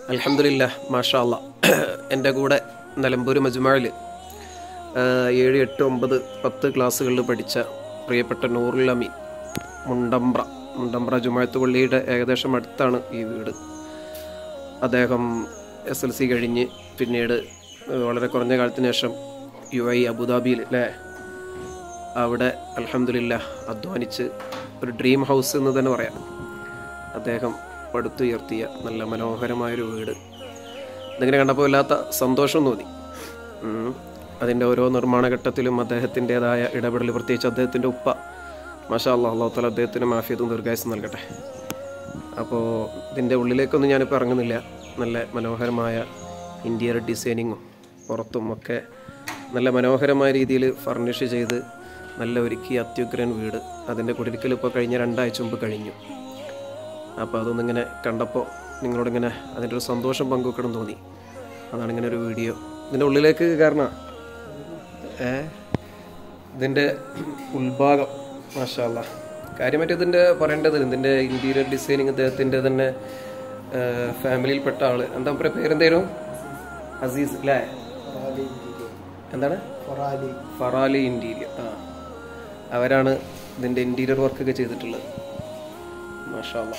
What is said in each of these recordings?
അലഹമില്ല മാഷാ അല്ല എൻ്റെ കൂടെ നിലമ്പൂർ മജ്മാഴിൽ ഏഴ് എട്ട് ഒമ്പത് പത്ത് ക്ലാസ്സുകളിൽ പഠിച്ച പ്രിയപ്പെട്ട നൂറുൽ അമി മുണ്ടമ്പ്ര മുണ്ടമ്പ്ര ജുമാഴത്ത് പള്ളിയുടെ ഏകദേശം അടുത്താണ് ഈ വീട് അദ്ദേഹം എസ് എൽ സി കഴിഞ്ഞ് പിന്നീട് വളരെ കുറഞ്ഞ കാലത്തിന് ശേഷം യു ഐ അബുദാബിയിൽ അല്ലേ അവിടെ അലഹമില്ല അധ്വാനിച്ച് ഒരു ഡ്രീം ഹൗസ് എന്ന് തന്നെ പറയാം അദ്ദേഹം പടുത്തുയർത്തിയ നല്ല മനോഹരമായൊരു വീട് ഇതിങ്ങനെ കണ്ടപ്പോൾ വല്ലാത്ത സന്തോഷം തോന്നി ഉം. അതിൻ്റെ ഓരോ നിർമ്മാണ ഘട്ടത്തിലും അദ്ദേഹത്തിൻ്റെതായ ഇടപെടൽ പ്രത്യേകിച്ച് അദ്ദേഹത്തിൻ്റെ ഉപ്പ മാഷാ അള്ളാഹ് അള്ളാഹു താല അദ്ദേഹത്തിന് മാഫിയത്തും ദീർഘായുസും നൽകട്ടെ അപ്പോൾ ഇതിൻ്റെ ഉള്ളിലേക്കൊന്നും ഞാനിപ്പോൾ ഇറങ്ങുന്നില്ല നല്ല മനോഹരമായ ഇൻറ്റീരിയർ ഡിസൈനിങ്ങും പുറത്തും ഒക്കെ നല്ല മനോഹരമായ രീതിയിൽ ഫർണിഷ് ചെയ്ത് നല്ല ഒരുക്കി അത്യുഗ്രൻ വീട് അതിൻ്റെ കുടിരിക്കൽ ഇപ്പോൾ കഴിഞ്ഞ രണ്ടാഴ്ച മുമ്പ് കഴിഞ്ഞു അപ്പോൾ അതൊന്നിങ്ങനെ കണ്ടപ്പോൾ നിങ്ങളോടിങ്ങനെ അതിൻ്റെ ഒരു സന്തോഷം പങ്കുവെക്കണം തോന്നി അതാണ് ഇങ്ങനെ ഒരു വീഡിയോ ഇതിൻ്റെ ഉള്ളിലേക്ക് കാരണം ഏ ഇതിൻ്റെ ഉൾഭാഗം മാഷാല്ല കാര്യമായിട്ട് ഇതിൻ്റെ പറയേണ്ടത് ഇതിൻ്റെ ഇൻറ്റീരിയർ ഡിസൈനിങ് അദ്ദേഹത്തിൻ്റെ തന്നെ ഫാമിലിയിൽപ്പെട്ട ആള് എന്താ പറയുക പേരെന്തേലും അസീസ് അല്ലേ എന്താണ് ഫറാലി ഇൻറ്റീരിയർ ആ അവരാണ് ഇതിൻ്റെ ഇൻറ്റീരിയർ വർക്കൊക്കെ ചെയ്തിട്ടുള്ളത് മാഷാല്ല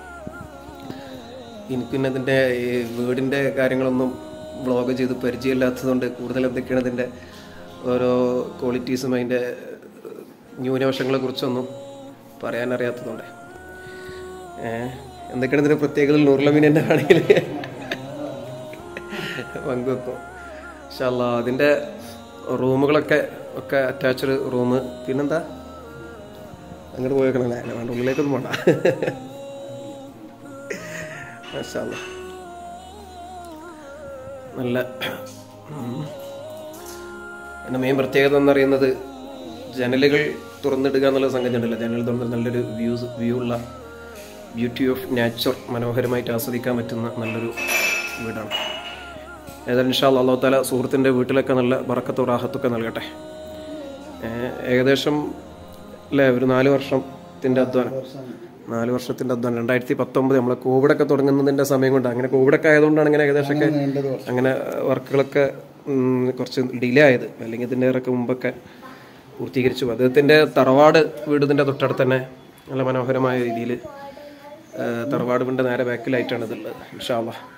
എനിക്ക് പിന്നെ ഇതിൻ്റെ ഈ വീടിൻ്റെ കാര്യങ്ങളൊന്നും വ്ളോഗ് ചെയ്ത് പരിചയമില്ലാത്തതുകൊണ്ട് കൂടുതൽ എന്തൊക്കെയാണ് ഇതിൻ്റെ ഓരോ ക്വാളിറ്റീസും അതിൻ്റെ ന്യൂനവശങ്ങളെ കുറിച്ചൊന്നും പറയാനറിയാത്തതുകൊണ്ട് ഏഹ് എന്തൊക്കെയാണ് ഇതിൻ്റെ പ്രത്യേകതകൾ നൂറുലമീൻ എൻ്റെ ആണെങ്കിൽ പങ്കുവെക്കും ഇൻഷാല്ല അതിൻ്റെ റൂമുകളൊക്കെ ഒക്കെ അറ്റാച്ച്ഡ് റൂം പിന്നെന്താ അങ്ങോട്ട് പോയേക്കണല്ലേ അല്ല വേണ്ട ഉള്ളിലേക്കൊന്നും വേണ്ട മാഷാല്ല നല്ല ഉം. എൻ്റെ മെയിൻ പ്രത്യേകത എന്ന് പറയുന്നത് ജനലുകൾ തുറന്നിടുക എന്നുള്ള സംഗതി ഉണ്ടല്ലോ ജനൽ തുറന്ന് നല്ലൊരു വ്യൂസ് വ്യൂ ഉള്ള ബ്യൂട്ടി ഓഫ് നാച്ചർ മനോഹരമായിട്ട് ആസ്വദിക്കാൻ പറ്റുന്ന നല്ലൊരു വീടാണ് ഏതായാലും ഇൻഷാ അല്ലാ അള്ളാഹു താല സുഹൃത്തിൻ്റെ വീട്ടിലൊക്കെ നല്ല ബറക്കത്തോ റാഹത്തൊക്കെ നൽകട്ടെ ഏഹ് ഏകദേശം അല്ലേ ഒരു നാല് വർഷത്തിൻ്റെ അധ്വാനം നാല് വർഷത്തിൻ്റെ അധ്വാനം രണ്ടായിരത്തി പത്തൊമ്പത് നമ്മളെ കോവിഡൊക്കെ തുടങ്ങുന്നതിൻ്റെ സമയം കൊണ്ട് അങ്ങനെ കോവിഡൊക്കെ ആയതുകൊണ്ടാണ് ഇങ്ങനെ ഏകദേശമൊക്കെ അങ്ങനെ വർക്കുകളൊക്കെ ഉം, കുറച്ച് ഡിലേ ആയത് അല്ലെങ്കിൽ ഇതിൻ്റെ ഒക്കെ മുമ്പൊക്കെ പൂർത്തീകരിച്ചു അദ്ദേഹത്തിൻ്റെ തറവാട് വീട് ഇതിൻ്റെ തൊട്ടടുത്ത് തന്നെ നല്ല മനോഹരമായ രീതിയിൽ തറവാട് വീടിൻ്റെ നേരെ ബാക്കിലായിട്ടാണ് ഇതുള്ളത് ഇൻഷാ അള്ളാഹ്